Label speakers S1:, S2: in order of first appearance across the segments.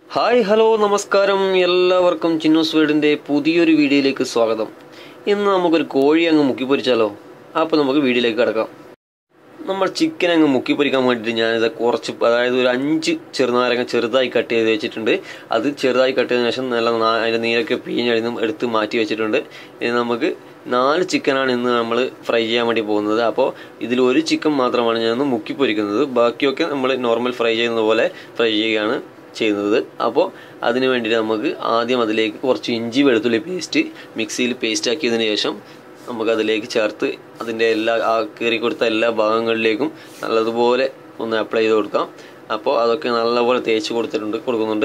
S1: hi hello നമസ്കാരം എല്ലാവർക്കും ചിന്നൂസ് വീടിൻ്റെ പുതിയൊരു വീഡിയോയിലേക്ക് സ്വാഗതം ഇന്ന് നമുക്കൊരു കോഴി അങ്ങ് മുക്കി പൊരിച്ചാലോ അപ്പോൾ നമുക്ക് വീഡിയോയിലേക്ക് കിടക്കാം നമ്മൾ ചിക്കൻ അങ്ങ് മുക്കി പൊരിക്കാൻ വേണ്ടിയിട്ട് ഞാനിത് കുറച്ച് അതായത് ഒരു അഞ്ച് ചെറുനാരങ്ങ ചെറുതായി കട്ട് ചെയ്ത് വെച്ചിട്ടുണ്ട് അത് ചെറുതായി കട്ട് ചെയ്തതിനു ശേഷം നല്ല നാ- അതിൻ്റെ നീരൊക്കെ പിഴിഞ്ഞഴിഞ്ഞും എടുത്ത് മാറ്റി വെച്ചിട്ടുണ്ട് ഇനി നമുക്ക് നാല് ചിക്കനാണ് ഇന്ന് നമ്മൾ ഫ്രൈ ചെയ്യാൻ വേണ്ടി പോകുന്നത് അപ്പോൾ ഇതിൽ ഒരു ചിക്കൻ മാത്രമാണ് ഞാൻ മുക്കി പൊരിക്കുന്നത് ബാക്കിയൊക്കെ നമ്മൾ നോർമൽ ഫ്രൈ ചെയ്യുന്നത് പോലെ ഫ്രൈ ചെയ്യുകയാണ് ചെയ്യുന്നത് അപ്പോൾ അതിന് വേണ്ടിയിട്ട് നമുക്ക് ആദ്യം അതിലേക്ക് കുറച്ച് ഇഞ്ചി വെളുത്തുള്ളി പേസ്റ്റ് മിക്സിയിൽ പേസ്റ്റ് ആക്കിയതിന് ശേഷം നമുക്ക് അതിലേക്ക് ചേർത്ത് അതിൻ്റെ എല്ലാ ആ കീറി കൊടുത്ത എല്ലാ ഭാഗങ്ങളിലേക്കും നല്ലതുപോലെ ഒന്ന് അപ്ലൈ ചെയ്ത് കൊടുക്കാം അപ്പോൾ അതൊക്കെ നല്ലപോലെ തേച്ച് കൊടുത്തിട്ടുണ്ട് കൊടുക്കുന്നുണ്ട്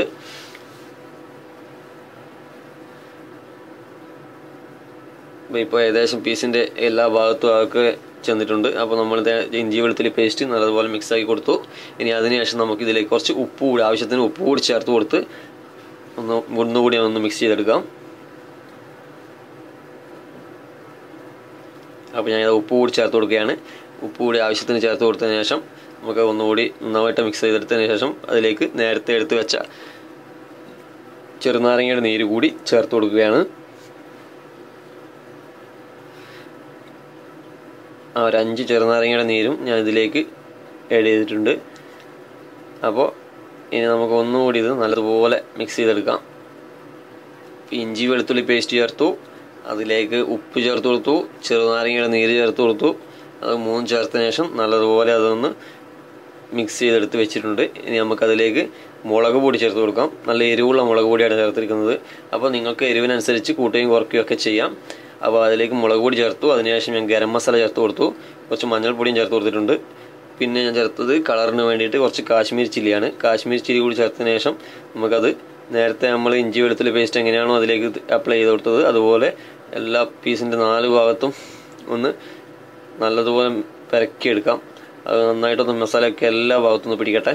S1: അപ്പോൾ ഇപ്പോൾ ഏകദേശം പീസിൻ്റെ എല്ലാ ഭാഗത്തും അതൊക്കെ ചെന്നിട്ടുണ്ട് അപ്പോൾ നമ്മൾ ഇത് ഇഞ്ചി വെളുത്തുള്ളി പേസ്റ്റ് നല്ലതുപോലെ മിക്സ് ആക്കി കൊടുത്തു ഇനി അതിനുശേഷം നമുക്ക് ഇതിലേക്ക് കുറച്ച് ഉപ്പ് കൂടി ആവശ്യത്തിന് ഉപ്പ് കൂടി ചേർത്ത് കൊടുത്ത് ഒന്ന് ഒന്നുകൂടി ഒന്ന് മിക്സ് ചെയ്തെടുക്കാം അപ്പോൾ ഞാൻ ഉപ്പ് കൂടി ചേർത്ത് കൊടുക്കുകയാണ് ഉപ്പ് കൂടി ആവശ്യത്തിന് ചേർത്ത് കൊടുത്തതിന് ശേഷം നമുക്ക് ഒന്നുകൂടി നന്നായിട്ട് മിക്സ് ചെയ്തെടുത്തതിന് ശേഷം അതിലേക്ക് നേരത്തെ എടുത്ത് വെച്ച ചെറുനാരങ്ങയുടെ നീര് കൂടി ചേർത്ത് കൊടുക്കുകയാണ് ആ ഒരു അഞ്ച് ചെറുനാരങ്ങയുടെ നീരും ഞാൻ ഇതിലേക്ക് ആഡ് ചെയ്തിട്ടുണ്ട് അപ്പോൾ ഇനി നമുക്ക് ഒന്നുകൂടി ഇത് നല്ലതുപോലെ മിക്സ് ചെയ്തെടുക്കാം ഇഞ്ചി വെളുത്തുള്ളി പേസ്റ്റ് ചേർത്തു അതിലേക്ക് ഉപ്പ് ചേർത്ത് കൊടുത്തു ചെറുനാരങ്ങയുടെ നീര് ചേർത്ത് കൊടുത്തു അത് മൂന്നും ചേർത്തതിന് ശേഷം നല്ലതുപോലെ അതൊന്ന് മിക്സ് ചെയ്തെടുത്ത് വെച്ചിട്ടുണ്ട് ഇനി നമുക്കതിലേക്ക് മുളക് പൊടി ചേർത്ത് കൊടുക്കാം നല്ല എരിവുള്ള മുളക് പൊടിയാണ് ചേർത്തിരിക്കുന്നത് അപ്പോൾ നിങ്ങൾക്ക് എരിവിനനുസരിച്ച് കൂട്ടുകയും കുറയ്ക്കുകയും ഒക്കെ ചെയ്യാം അപ്പോൾ അതിലേക്ക് മുളക് പൊടി ചേർത്തു അതിനുശേഷം ഞാൻ ഗരം മസാല ചേർത്ത് കൊടുത്തു കുറച്ച് മഞ്ഞൾപ്പൊടിയും ചേർത്ത് കൊടുത്തിട്ടുണ്ട് പിന്നെ ഞാൻ ചേർത്തത് കളറിന് വേണ്ടിയിട്ട് കുറച്ച് കാശ്മീർ ചില്ലിയാണ് കാശ്മീർ ചില്ലി കൂടി ചേർത്തതിന് ശേഷം നമുക്കത് നേരത്തെ നമ്മൾ ഇഞ്ചി വെളുത്തുള്ളി പേസ്റ്റ് എങ്ങനെയാണോ അതിലേക്ക് അപ്ലൈ ചെയ്ത് കൊടുത്തത് അതുപോലെ എല്ലാ പീസിൻ്റെ നാല് ഭാഗത്തും ഒന്ന് നല്ലതുപോലെ പെരക്കിയെടുക്കാം അത് നന്നായിട്ടൊന്ന് മസാലയൊക്കെ എല്ലാ ഭാഗത്തും ഒന്ന് പിടിക്കട്ടെ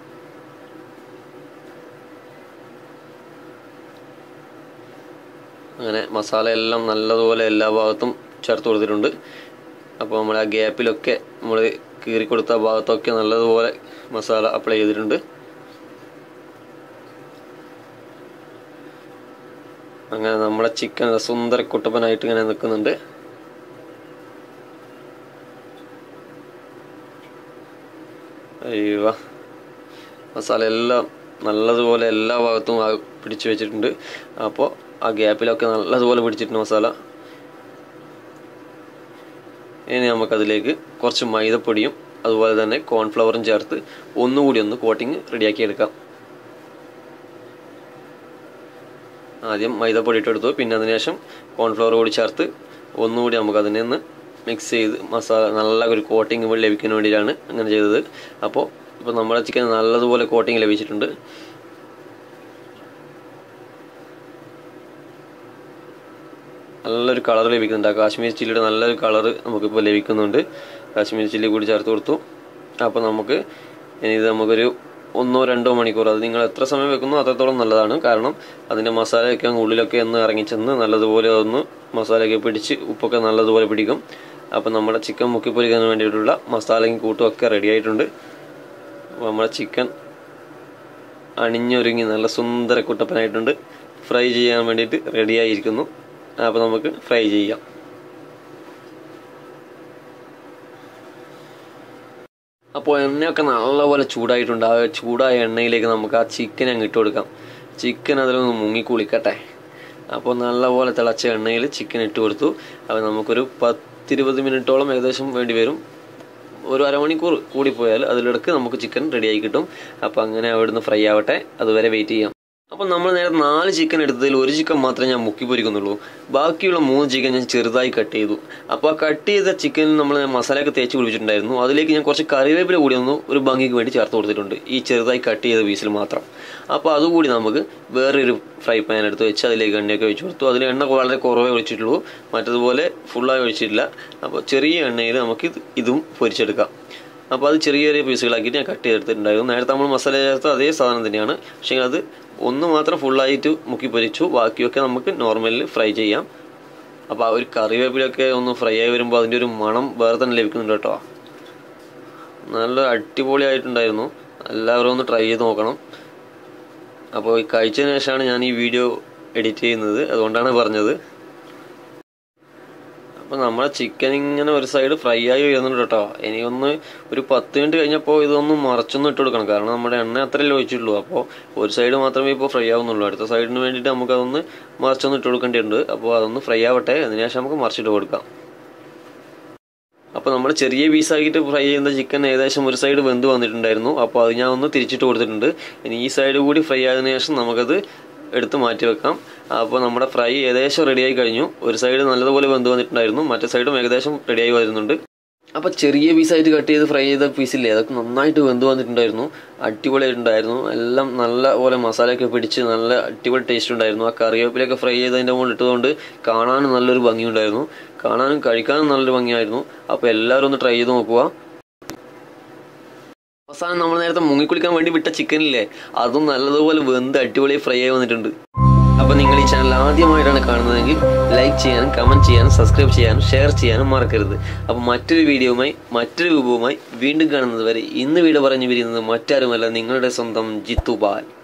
S1: അങ്ങനെ മസാല എല്ലാം നല്ലതുപോലെ എല്ലാ ഭാഗത്തും ചേർത്ത് കൊടുത്തിട്ടുണ്ട് അപ്പോൾ നമ്മൾ ആ ഗ്യാപ്പിലൊക്കെ നമ്മൾ കീറി കൊടുത്ത ഭാഗത്തൊക്കെ നല്ലതുപോലെ മസാല അപ്ലൈ ചെയ്തിട്ടുണ്ട് അങ്ങനെ നമ്മളെ ചിക്കൻ സുന്ദര കുട്ടപ്പനായിട്ട് ഇങ്ങനെ നിൽക്കുന്നുണ്ട് അയ്യോ മസാല എല്ലാം നല്ലതുപോലെ എല്ലാ ഭാഗത്തും ആ പിടിച്ചു വെച്ചിട്ടുണ്ട് അപ്പോൾ ആ ഗ്യാപ്പിലൊക്കെ നല്ലതുപോലെ പിടിച്ചിട്ടുണ്ട് മസാല ഇനി നമുക്കതിലേക്ക് കുറച്ച് മൈദപ്പൊടിയും അതുപോലെ തന്നെ കോൺഫ്ലവറും ചേർത്ത് ഒന്നുകൂടി ഒന്ന് കോട്ടിങ് റെഡിയാക്കി എടുക്കാം ആദ്യം മൈദപ്പൊടി ഇട്ടെടുത്തു പിന്നെ അതിനുശേഷം കോൺഫ്ലവർ കൂടി ചേർത്ത് ഒന്നുകൂടി നമുക്ക് അതിനെ ഒന്ന് മിക്സ് ചെയ്ത് മസാല നല്ല ഒരു കോട്ടിങ് ലഭിക്കാൻ വേണ്ടിയിട്ടാണ് അങ്ങനെ ചെയ്തത് അപ്പോൾ ഇപ്പോൾ നമ്മുടെ ചിക്കൻ നല്ലതുപോലെ കോട്ടിങ് ലഭിച്ചിട്ടുണ്ട് നല്ലൊരു കളർ ലഭിക്കുന്നുണ്ട് ആ കാശ്മീർ ചില്ലിയുടെ നല്ലൊരു കളർ നമുക്കിപ്പോൾ ലഭിക്കുന്നുണ്ട് കാശ്മീർ ചില്ലി കൂടി ചേർത്ത് കൊടുത്തു അപ്പോൾ നമുക്ക് ഇനി ഇത് നമുക്കൊരു ഒന്നോ രണ്ടോ മണിക്കൂർ അത് നിങ്ങൾ എത്ര സമയം വെക്കുന്നോ അത്രത്തോളം നല്ലതാണ് കാരണം അതിൻ്റെ മസാലയൊക്കെ അങ്ങ് ഉള്ളിലൊക്കെ ഒന്ന് ഇറങ്ങിച്ചെന്ന് നല്ലതുപോലെ ഒന്ന് മസാലയൊക്കെ പിടിച്ച് ഉപ്പൊക്കെ നല്ലതുപോലെ പിടിക്കും അപ്പോൾ നമ്മുടെ ചിക്കൻ മുക്കിപ്പൊരിക്കാൻ വേണ്ടിയിട്ടുള്ള മസാലയും കൂട്ടും ഒക്കെ റെഡി ആയിട്ടുണ്ട് അപ്പോൾ നമ്മുടെ ചിക്കൻ അണിഞ്ഞൊരുങ്ങി നല്ല സുന്ദര കുട്ടപ്പനായിട്ടുണ്ട് ഫ്രൈ ചെയ്യാൻ വേണ്ടിയിട്ട് റെഡിയായിരിക്കുന്നു അപ്പോൾ നമുക്ക് ഫ്രൈ ചെയ്യാം അപ്പോൾ എണ്ണയൊക്കെ നല്ലപോലെ ചൂടായിട്ടുണ്ട് ആ ചൂടായ എണ്ണയിലേക്ക് നമുക്ക് ആ ചിക്കൻ അങ്ങ് ഇട്ട് കൊടുക്കാം ചിക്കൻ അതിലൊന്ന് മുങ്ങി കുളിക്കട്ടെ അപ്പോൾ നല്ലപോലെ തിളച്ച എണ്ണയിൽ ചിക്കൻ ഇട്ട് കൊടുത്തു അപ്പോൾ നമുക്കൊരു പത്തിരുപത് മിനിറ്റോളം ഏകദേശം വേണ്ടി വരും ഒരു അരമണിക്കൂർ കൂടിപ്പോയാൽ അതിലിടക്ക് നമുക്ക് ചിക്കൻ റെഡിയായി കിട്ടും അപ്പോൾ അങ്ങനെ അവിടുന്ന് ഫ്രൈ ആവട്ടെ അതുവരെ വെയിറ്റ് ചെയ്യാം അപ്പോൾ നമ്മൾ നേരെ നാല് ചിക്കൻ എടുത്തതിൽ ഒരു ചിക്കൻ മാത്രമേ ഞാൻ മുക്കി പൊരിക്കുന്നുള്ളൂ ബാക്കിയുള്ള മൂന്ന് ചിക്കൻ ഞാൻ ചെറുതായി കട്ട് ചെയ്തു അപ്പോൾ ആ കട്ട് ചെയ്ത ചിക്കനിൽ നമ്മൾ മസാലയൊക്കെ തേച്ച് പിടിപ്പിച്ചിട്ടുണ്ടായിരുന്നു അതിലേക്ക് ഞാൻ കുറച്ച് കറിവേപ്പില കൂടി ഒന്ന് ഒരു ഭംഗിക്ക് വേണ്ടി ചേർത്ത് കൊടുത്തിട്ടുണ്ട് ഈ ചെറുതായി കട്ട് ചെയ്ത പീസിൽ മാത്രം അപ്പോൾ അതുകൂടി നമുക്ക് വേറൊരു ഫ്രൈ പാൻ എടുത്ത് വെച്ച് അതിലേക്ക് എണ്ണയൊക്കെ ഒഴിച്ച് കൊടുത്തു അതിൽ എണ്ണ വളരെ കുറവേ ഒഴിച്ചിട്ടുള്ളൂ മറ്റതുപോലെ ഫുള്ളായി ഒഴിച്ചിട്ടില്ല അപ്പോൾ ചെറിയ എണ്ണയിൽ നമുക്ക് ഇത് ഇതും പൊരിച്ചെടുക്കാം അപ്പോൾ അത് ചെറിയ ചെറിയ പീസുകളാക്കിയിട്ട് ഞാൻ കട്ട് ചെയ്തെടുത്തിട്ടുണ്ടായിരുന്നു നേരത്തെ നമ്മൾ മസാല ചേർത്ത അതേ സാധനം തന്നെയാണ് പക്ഷേ അത് ഒന്ന് മാത്രം ഫുള്ളായിട്ട് മുക്കി പൊരിച്ചു ബാക്കിയൊക്കെ നമുക്ക് നോർമലിൽ ഫ്രൈ ചെയ്യാം അപ്പോൾ ആ ഒരു കറിവേപ്പിലൊക്കെ ഒന്ന് ഫ്രൈ ആയി വരുമ്പോൾ അതിൻ്റെ ഒരു മണം വേറെ തന്നെ ലഭിക്കുന്നുണ്ട് കേട്ടോ നല്ല അടിപൊളിയായിട്ടുണ്ടായിരുന്നു എല്ലാവരും ഒന്ന് ട്രൈ ചെയ്ത് നോക്കണം അപ്പോൾ ഈ കഴിച്ചതിന് ശേഷമാണ് ഞാൻ ഈ വീഡിയോ എഡിറ്റ് ചെയ്യുന്നത് അതുകൊണ്ടാണ് പറഞ്ഞത് അപ്പോൾ നമ്മളെ ചിക്കൻ ഇങ്ങനെ ഒരു സൈഡ് ഫ്രൈ ആയി വരുന്നുണ്ട് കേട്ടോ ഇനി ഒന്ന് ഒരു പത്ത് മിനിറ്റ് കഴിഞ്ഞപ്പോൾ ഇതൊന്ന് മറച്ചൊന്ന് ഇട്ട് കൊടുക്കണം കാരണം നമ്മുടെ എണ്ണ അത്രയല്ലേ ഒഴിച്ചിട്ടുള്ളൂ അപ്പോൾ ഒരു സൈഡ് മാത്രമേ ഇപ്പോൾ ഫ്രൈ ആവുന്നുള്ളൂ അടുത്ത സൈഡിന് വേണ്ടിയിട്ട് നമുക്കതൊന്ന് മറച്ചൊന്ന് ഇട്ട് കൊടുക്കേണ്ടിയുണ്ട് അപ്പോൾ അതൊന്ന് ഫ്രൈ ആവട്ടെ അതിനുശേഷം നമുക്ക് മറിച്ചിട്ട് കൊടുക്കാം അപ്പോൾ നമ്മൾ ചെറിയ പീസാക്കിയിട്ട് ഫ്രൈ ചെയ്യുന്ന ചിക്കൻ ഏകദേശം ഒരു സൈഡ് വെന്ത് വന്നിട്ടുണ്ടായിരുന്നു അപ്പോൾ അത് ഞാൻ ഒന്ന് തിരിച്ചിട്ട് കൊടുത്തിട്ടുണ്ട് ഇനി ഈ സൈഡ് കൂടി ഫ്രൈ ആയതിനു ശേഷം നമുക്കത് എടുത്ത് മാറ്റി വെക്കാം അപ്പോൾ നമ്മുടെ ഫ്രൈ ഏകദേശം റെഡിയായി കഴിഞ്ഞു ഒരു സൈഡ് നല്ലതുപോലെ വെന്ത് വന്നിട്ടുണ്ടായിരുന്നു മറ്റേ സൈഡും ഏകദേശം റെഡിയായി വരുന്നുണ്ട് അപ്പോൾ ചെറിയ പീസായിട്ട് കട്ട് ചെയ്ത് ഫ്രൈ ചെയ്ത പീസില്ലേ അതൊക്കെ നന്നായിട്ട് വെന്ത് വന്നിട്ടുണ്ടായിരുന്നു അടിപൊളിയായിട്ടുണ്ടായിരുന്നു എല്ലാം നല്ല പോലെ മസാലയൊക്കെ പിടിച്ച് നല്ല അടിപൊളി ടേസ്റ്റ് ഉണ്ടായിരുന്നു ആ കറിവേപ്പിലൊക്കെ ഫ്രൈ ചെയ്തതിൻ്റെ മുകളിൽ ഇട്ടതുകൊണ്ട് കാണാനും നല്ലൊരു ഭംഗിയുണ്ടായിരുന്നു കാണാനും കഴിക്കാനും നല്ലൊരു ഭംഗിയായിരുന്നു അപ്പോൾ എല്ലാവരും ഒന്ന് ട്രൈ ചെയ്ത് നോക്കുക അവസാനം നമ്മൾ നേരത്തെ മുങ്ങിക്കുളിക്കാൻ വേണ്ടി വിട്ട ചിക്കനില്ലേ അതും നല്ലതുപോലെ വെന്ത് അടിപൊളി ഫ്രൈ ആയി വന്നിട്ടുണ്ട് അപ്പോൾ നിങ്ങൾ ഈ ചാനൽ ആദ്യമായിട്ടാണ് കാണുന്നതെങ്കിൽ ലൈക്ക് ചെയ്യാനും കമൻറ്റ് ചെയ്യാനും സബ്സ്ക്രൈബ് ചെയ്യാനും ഷെയർ ചെയ്യാനും മറക്കരുത് അപ്പോൾ മറ്റൊരു വീഡിയോയുമായി മറ്റൊരു വിഭവമായി വീണ്ടും കാണുന്നത് വരെ ഇന്ന് വീഡിയോ പറഞ്ഞു പിരിയുന്നത് മറ്റാരുമല്ല നിങ്ങളുടെ സ്വന്തം ജിത്തു ബാൽ